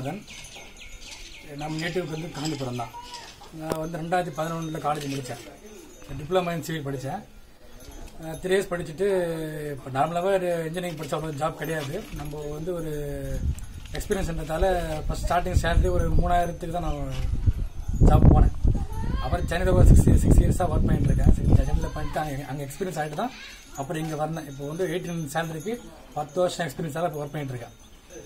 விஸ்வநாதன் நம்ம நேட்டிவ்க்கு வந்து காஞ்சிபுரம் தான் நான் வந்து ரெண்டாயிரத்தி பதினொன்றில் காலேஜ் முடித்தேன் டிப்ளமா இன் சிவில் படித்தேன் த்ரீ இயர்ஸ் படிச்சுட்டு இப்போ நார்மலாகவே இன்ஜினியரிங் படித்தா அவ்வளோ ஜாப் கிடையாது நம்ம வந்து ஒரு எக்ஸ்பீரியன்ஸ்ன்றதால ஃபஸ்ட் ஸ்டார்டிங் சேலரி ஒரு மூணாயிரத்துக்கு தான் நான் ஜாப் போனேன் அப்புறம் சென்னையில் ஒரு சிக்ஸ் சிக்ஸ் இயர்ஸாக ஒர்க் பண்ணிட்டு இருக்கேன் சென்னையில் பண்ணிட்டு அங்கே அங்கே எக்ஸ்பீரியன்ஸ் ஆகிட்டு தான் அப்புறம் இங்கே வந்தேன் இப்போ வந்து எயிட்டீன் சேலரிக்கு பத்து வருஷம் எக்ஸ்பீரியன்ஸாக இப்போ ஒர்க் பண்ணிட்டு இருக்கேன்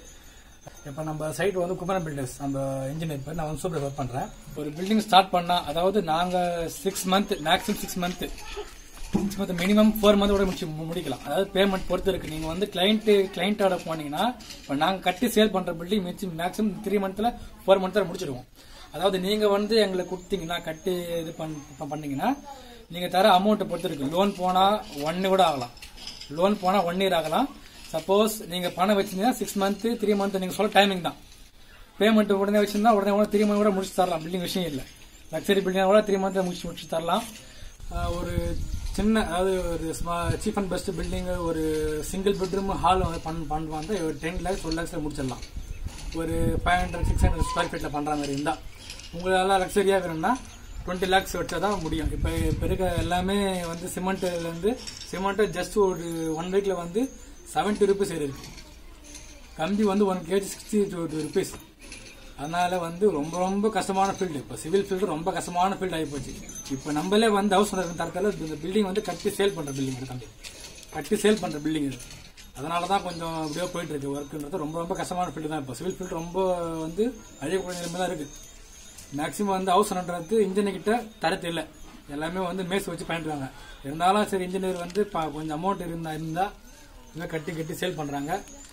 இப்போ நம்ம சைட் வந்து குமரன் பில்டர்ஸ் நம்ம இன்ஜினியர் பேர் நான் வந்து சூப்பர் ஒர்க் பண்றேன் ஒரு பில்டிங் ஸ்டார்ட் பண்ணா அதாவது நாங்க six month maximum six month six month minimum four month கூட முடிச்சு மு- முடிக்கலாம் அதாவது பேமெண்ட் பொறுத்து இருக்கு நீங்க வந்து கிளைண்ட் கிளைண்டோட போனீங்கன்னா இப்போ நாங்க கட்டி சேல் பண்ற பில்டிங் மேக்ஸிமம் த்ரீ மந்த்ல ஃபோர் மந்த்ல முடிச்சிடுவோம் அதாவது நீங்க வந்து எங்களுக்கு கொடுத்தீங்கன்னா கட்டி இது பண்- ப- பண்ணீங்கன்னா நீங்க தர அமௌண்ட் பொறுத்து இருக்கு லோன் போனா ஒன்னு கூட ஆகலாம் லோன் போனா ஒன் இயர் ஆகலாம் சப்போஸ் நீங்க பணம் வச்சிருந்தீங்கன்னா சிக்ஸ் மந்த் த்ரீ மந்த் நீங்க சொல்ல டைமிங் தான் பேமெண்ட் உடனே வச்சிருந்தா உடனே கூட த்ரீ மந்த் கூட முடிச்சு தரலாம் பில்டிங் விஷயம் இல்லை லக்ஸரி பில்டிங் கூட த்ரீ மந்த் முடிச்சு முடிச்சு தரலாம் ஆஹ் ஒரு சின்ன அதாவது ஒரு சீப் அண்ட் பெஸ்ட் பில்டிங் ஒரு சிங்கிள் பெட்ரூம் ஹால் பண் பண்ணுவாங்க ஒரு டென் லேக்ஸ் டுவெல் லேக்ஸ்ல முடிச்சிடலாம் ஒரு five hundred six hundred square ஃபீட்ல பண்ற மாதிரி இருந்தா உங்களால லக்ஸரியா வேணும்னா டுவெண்ட்டி லேக்ஸ் வச்சா தான் முடியும் இப்போ இப்போ இருக்க எல்லாமே வந்து சிமெண்ட்ல இருந்து சிமெண்ட் ஜஸ்ட் ஒரு ஒன் வீக்ல வந்து செவன்ட்டி ருபீஸ் இருக்கு கம்பி வந்து one KG sixty two two rupees அதனால வந்து ரொம்ப ரொம்ப கஷ்டமான ஃபீல்டு இப்போ சிவில் ஃபீல்டு ரொம்ப கஷ்டமான ஃபீல்டு ஆகி போச்சு இப்போ நம்மளே வந்து ஹவுஸ் ஓனர் தரத்தால இந்த பில்டிங் வந்து கட்டி சேல் பண்ற பில்டிங் இது தம்பி கட்டி சேல் பண்ற பில்டிங் இது அதனால தான் கொஞ்சம் அப்படியே போயிட்டு இருக்கு ஒர்க்குன்றது ரொம்ப ரொம்ப கஷ்டமான ஃபீல்டு தான் இப்போ சிவில் ஃபீல்டு ரொம்ப வந்து அழியக்கூடிய நிலைமை தான் இருக்கு மேக்ஸிமம் வந்து ஹவுஸ் ஓனர்ன்றது இன்ஜினியர் கிட்ட தரத்து இல்லை எல்லாமே வந்து மேஸ் வச்சு பண்ணிட்டுருக்காங்க இருந்தாலும் சரி இன்ஜினியர் வந்து ப- கொஞ்சம் அமௌண்ட் இருந்தா இருந்தா இன்னும் கட்டி கட்டி சேல் பண்றாங்க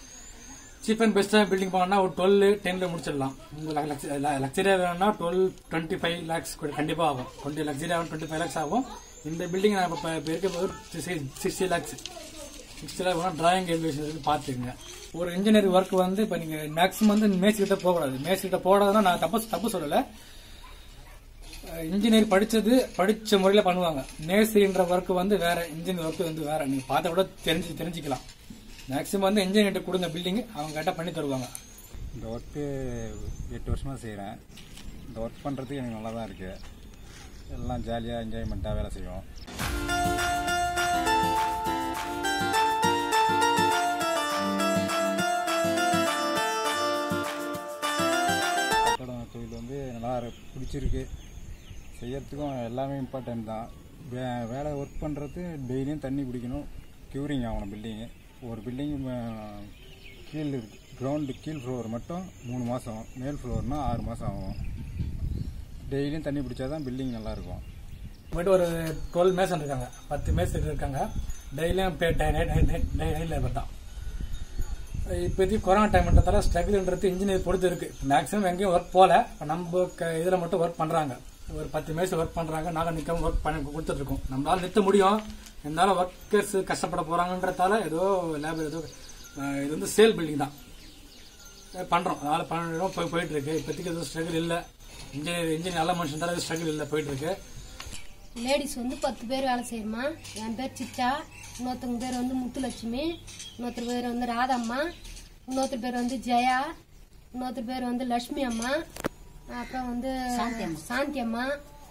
சீப் அண்ட் பெஸ்ட்டாக பில்டிங் பண்ணா ஒரு டுவெல் டென்ல முடிச்சிடலாம் உங்களுக்கு லக்ஸரியா வேணும்னா டுவெல் டுவெண்ட்டி ஃபைவ் லேக்ஸ் கண்டிப்பாக ஆகும் டுவெண்ட்டி லக்ஸரி ஆகும் டுவெண்ட்டி ஃபைவ் லேக்ஸ் ஆகும் இந்த பில்டிங் நான் இப்போ இப்போ இருக்க போது சிக்ஸ்டி லேக்ஸ் சிக்ஸ்டி லேக் வேணா டிராயிங் எலிவேஷன் பார்த்துக்குங்க ஒரு இன்ஜினியர் ஒர்க் வந்து இப்போ நீங்கள் மேக்ஸிமம் வந்து மேஸ் கிட்ட போகக்கூடாது மேஸ் கிட்ட போடாதுன்னா நான் தப்பு தப்பு சொல்லலை இன்ஜினியர் படிச்சது படிச்ச முறையில பண்ணுவாங்க மேஸ்திரின்ற ஒர்க் வந்து வேற இன்ஜினியர் ஒர்க் வந்து வேற நீங்க பார்த்த கூட தெரிஞ்சு தெரிஞ்சுக்கலாம் மேக்ஸிமம் வந்து இன்ஜினியர் கொடுங்க பில்டிங் அவங்க கரெக்டாக பண்ணி தருவாங்க இந்த ஒர்க்கு எட்டு வருஷமாக செய்கிறேன் இந்த ஒர்க் பண்ணுறதுக்கு எனக்கு நல்லா தான் இருக்குது எல்லாம் ஜாலியாக என்ஜாய்மெண்ட்டாக வேலை செய்வோம் கட்டடம் தொழில் வந்து நல்லா இரு- பிடிச்சிருக்கு செய்யறதுக்கும் எல்லாமே இம்பார்ட்டன்ட் தான் வே வேலை ஒர்க் பண்ணுறது டெய்லியும் தண்ணி பிடிக்கணும் க்யூரிங் ஆகணும் பில்டிங்கு ஒரு பில்டிங் கீழ் கிரவுண்டு கீழ் ஃப்ளோர் மட்டும் மூணு மாதம் மேல் ஃப்ளோர்னா ஆறு மாதம் ஆகும் டெய்லியும் தண்ணி பிடிச்சா தான் பில்டிங் நல்லாயிருக்கும் போயிட்டு ஒரு டுவெல் மேசன் இருக்காங்க பத்து மேசன் இருக்காங்க டெய்லியும் நைட் லேபர் தான் இப்போதைக்கு கொரோனா டைம்ன்றதால ஸ்ட்ரகிள்ன்றது இன்ஜினியர் பொறுத்து இருக்கு மேக்ஸிமம் எங்கேயும் ஒர்க் போல இப்ப நம்ம க- இதுல மட்டும் ஒர்க் பண்றாங்க ஒரு பத்து மேசம் ஒர்க் பண்றாங்க நாங்க நிக்காம ஒர்க் பண்ணி கொடுத்துட்டு இருக்கோம் நம்மளால நிறுத்த முடியும் இருந்தாலும் ஒர்க்கர்ஸ் கஷ்டப்பட போறாங்கன்றதால ஏதோ லேபர் ஏதோ அஹ், இது வந்து சேல் பில்டிங் தான் அஹ் பண்றோம் அதனால பண்ணுறோம் போய் போயிட்டு இருக்கு இப்போதைக்கு எதுவும் ஸ்ட்ரகிள் இல்ல இன்ஜினியர் இன்ஜினியர் நல்ல மனுஷன் தான் ஸ்ட்ரகிள் இல்ல போயிட்டு இருக்கு லேடிஸ் வந்து பத்து பேர் வேலை செய்யறோமா என் பேர் சிச்சா இன்னொருத்தவங்க பேர் வந்து முத்துலட்சுமி இன்னொருத்தர் பேர் வந்து ராதம்மா இன்னொருத்தர் பேர் வந்து ஜெயா இன்னொருத்தர் பேர் வந்து லட்சுமி அம்மா அப்புறம் வந்து சாந்தி அம்மா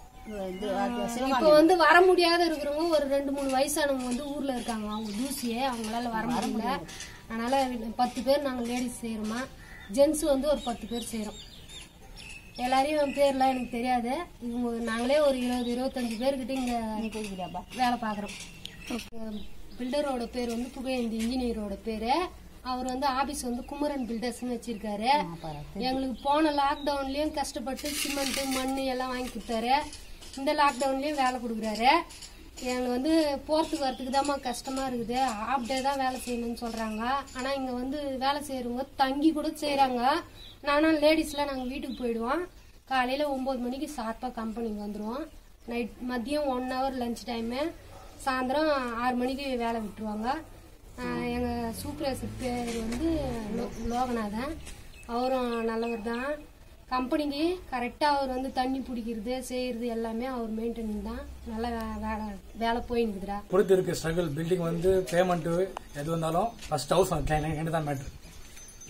இப்போ வந்து வர முடியாத இருக்கிறவங்க ஒரு ரெண்டு மூணு வயசானவங்க வந்து ஊர்ல இருக்காங்க அவங்க தூசியே அவங்களால வர முடியல அதனால பத்து பேர் நாங்க லேடிஸ் செய்யறோமா ஜென்ஸ் வந்து ஒரு பத்து பேர் செய்யறோம் எல்லாரையும் பேர்லாம் எனக்கு தெரியாது இவங்க நாங்களே ஒரு இருபது இருபத்தஞ்சு பேர்கிட்ட இங்க வேலை பார்க்குறோம் பில்டரோட பேர் வந்து புகையந்தி இன்ஜினியரோட பேரு அவர் வந்து ஆபீஸ் வந்து குமரன் பில்டர்ஸ்னு வச்சிருக்காரு எங்களுக்கு போன லாக்டவுன்லயும் கஷ்டப்பட்டு சிமெண்ட் மண் எல்லாம் வாங்கி கொடுத்தாரு இந்த லாக்டவுன்லயும் வேலை கொடுக்குறாரு எங்களுக்கு வந்து போறதுக்கு வரத்துக்கு தாம்மா கஷ்டமா இருக்குது ஹாஃப் டே தான் வேலை செய்யணும்னு சொல்றாங்க ஆனா இங்க வந்து வேலை செய்யறவங்க தங்கி கூட செய்யறாங்க நானும் லேடிஸ்லாம் நாங்க வீட்டுக்கு போயிடுவோம் காலையில ஒன்பது மணிக்கு ஷார்ப்பா கம்பெனிக்கு வந்துருவோம் நைட் மதியம் ஒன் ஹவர் லஞ்ச் டைமு சாயந்தரம் ஆறு மணிக்கு வேலை விட்டுருவாங்க ஆஹ் எங்க சூப்பர்வைசர் பேர் வந்து லோ- லோகநாதன் அவரும் நல்லவர் தான் கம்பெனிக்கு கரெக்டாக அவர் வந்து தண்ணி பிடிக்கிறது செய்யறது எல்லாமே அவர் மெயின்டைனிங் தான் நல்லா வே- வேலை வேலை போயின்னுக்குதுடா பொறுத்து இருக்கு ஸ்ட்ரகிள் பில்டிங் வந்து பேமெண்ட் எது வந்தாலும் ஃபர்ஸ்ட் ஹவுஸ் கிளைண்ட் தான் மேட்ரு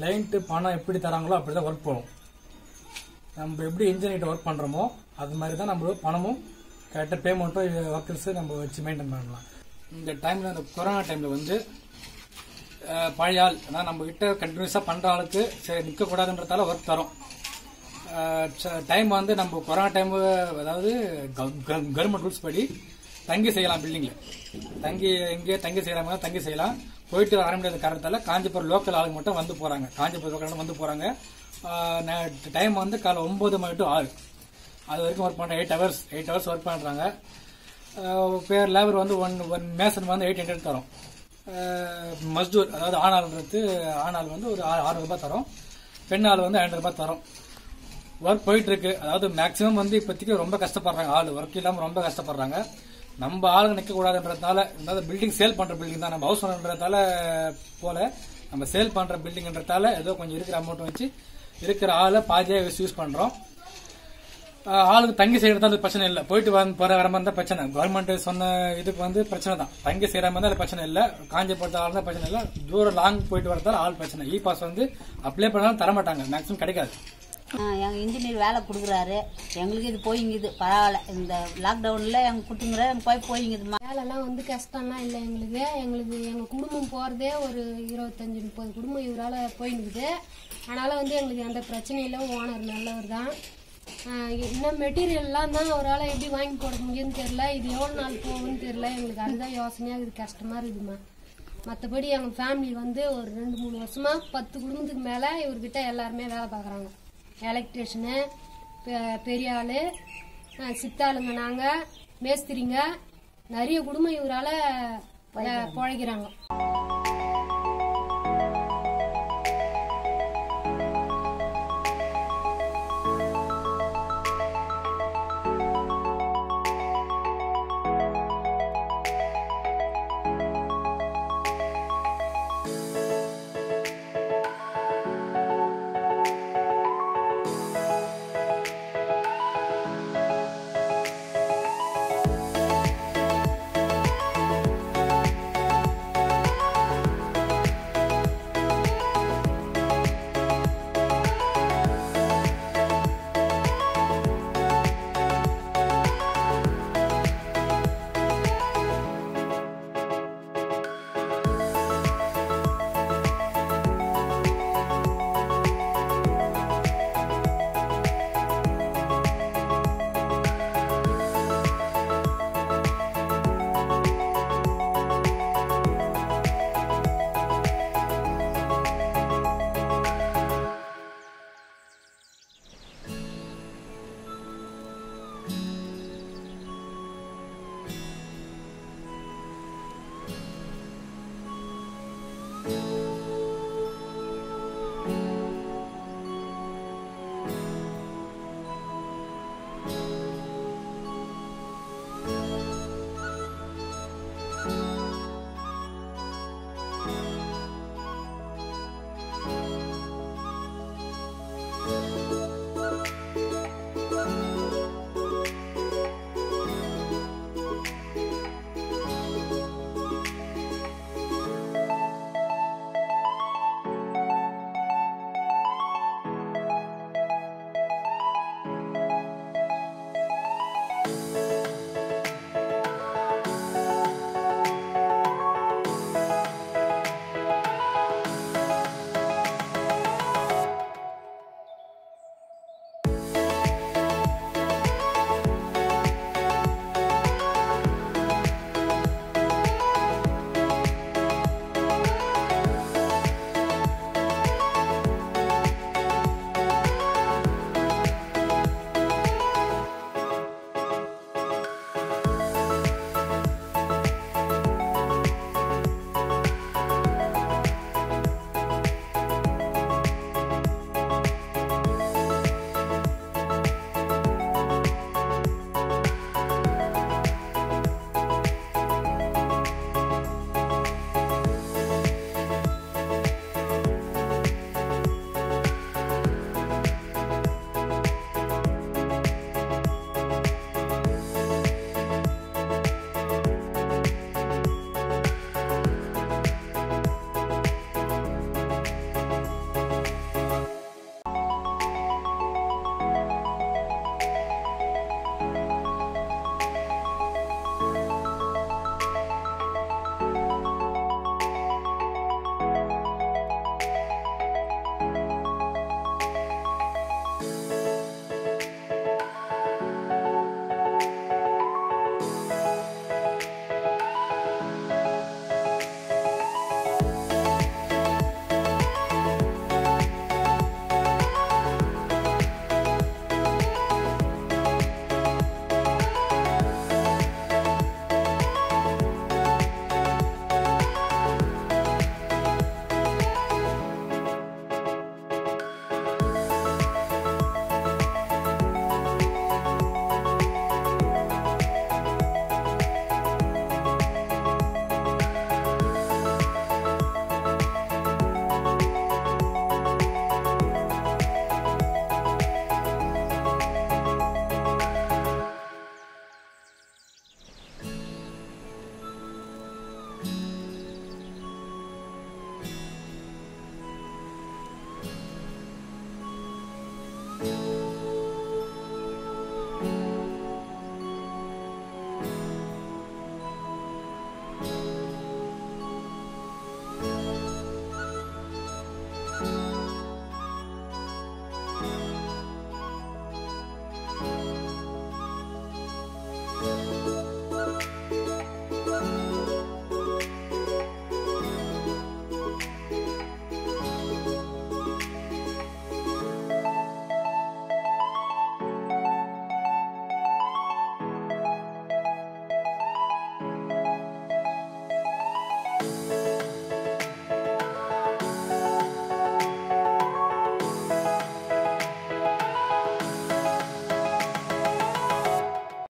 கிளைண்ட்டு பணம் எப்படி தராங்களோ அப்படி தான் ஒர்க் போகும் நம்ம எப்படி இன்ஜினியர்கிட்ட ஒர்க் பண்ணுறோமோ அது மாதிரி தான் நம்ம பணமும் கரெக்டாக பேமெண்ட்டும் ஒர்க்கர்ஸு நம்ம வச்சு மெயின்டைன் பண்ணலாம் இந்த டைமில் இந்த கொரோனா டைமில் வந்து அஹ், பழைய ஆள் அதாவது நம்ம கிட்ட கண்டினியூஸாக பண்ணுற ஆளுக்கு சரி நிற்கக்கூடாதுன்றதால ஒர்க் தரோம் டைம் வந்து நம்ம கொரோனா டைம் அதாவது கவர்மெண்ட் ரூல்ஸ் படி தங்கி செய்யலாம் பில்டிங்ல தங்கி எங்கே தங்கி செய்யற மாதிரி தங்கி செய்யலாம் போயிட்டு வர முடியாத காரணத்தால காஞ்சிபுரம் லோக்கல் ஆளுங்க மட்டும் வந்து போறாங்க காஞ்சிபுரம் லோக்கல் வந்து போறாங்க டைம் வந்து காலை ஒன்பது மணி டு ஆறு அது வரைக்கும் ஒர்க் பண்ற eight hours eight hours work பண்றாங்க ஆஹ் பேர் லேபர் வந்து ஒன் ஒன் மேசன் வந்து எயிட் ஹண்ட்ரட் தரும் ஆஹ் மஸ்தூர் அதாவது ஆணாள்ன்றது ஆணாள் வந்து ஒரு ஆறு ரூபாய் தரும் பெண்ணாள் வந்து ஐநூறு ரூபாய் தரும் ஒர்க் போயிட்டு இருக்கு அதாவது மேக்சிமம் வந்து இப்போதைக்கு ரொம்ப கஷ்டப்படுறாங்க ஆள் ஒர்க் இல்லாம ரொம்ப கஷ்டப்படுறாங்க நம்ம ஆளுங்க நிக்க கூடாதுன்றதுனால அதாவது பில்டிங் சேல் பண்ற பில்டிங் தான் நம்ம ஹவுஸ் ஓனர்ன்றதால போல நம்ம சேல் பண்ற பில்டிங்ன்றதால ஏதோ கொஞ்சம் இருக்கிற அமௌண்ட் வச்சு இருக்கிற ஆளை பாதியா யூஸ் பண்றோம் ஆஹ் ஆளுக்கு தங்கி செய்யறதால பிரச்சனை இல்லை போயிட்டு வந்து போற வர மாதிரி தான் பிரச்சனை கவர்மெண்ட் சொன்ன இதுக்கு வந்து பிரச்சனை தான் தங்கி செய்யற மாதிரி தான் பிரச்சனை இல்லை காஞ்சி போட்ட ஆள் தான் பிரச்சனை இல்லை தூரம் லாங் போயிட்டு வரதால ஆள் பிரச்சனை இ பாஸ் வந்து அப்ளை பண்ணாலும் தர மாட்டாங்க மேக்ஸிமம் கிடைக்காது எங்கள் இன்ஜினியர் வேலை கொடுக்குறாரு எங்களுக்கு இது போயிங்குது பரவாயில்ல இந்த லாக்டவுனில் எங்கள் குட்டிங்கிற போய் போயிங்குதுமா வேலைலாம் வந்து கஷ்டம்லாம் இல்லை எங்களுக்கு எங்களுக்கு எங்கள் குடும்பம் போகிறதே ஒரு இருபத்தஞ்சி முப்பது குடும்பம் இவரால் போயினுக்குது அதனால் வந்து எங்களுக்கு எந்த பிரச்சனையும் இல்லை ஓனர் நல்லவர் தான் ஆஹ் இன்னும் மெட்டீரியல்லாம் தான் அவரால் எப்படி வாங்கி போட முடியும்னு தெரில இது எவ்வளோ நாள் போகும்னு தெரில எங்களுக்கு அதுதான் யோசனையாக இருக்குது கஷ்டமாக இருக்குதுமா மற்றபடி எங்கள் ஃபேமிலி வந்து ஒரு ரெண்டு மூணு வருஷமாக பத்து குடும்பத்துக்கு மேலே இவர்கிட்ட எல்லாருமே வேலை பார்க்குறாங்க எலக்ட்ரிஷனு பெரிய ஆள் சித்தாளுங்க நாங்கள் மேஸ்திரிங்க நிறைய குடும்பம் இவரால் பிழைக்கிறாங்க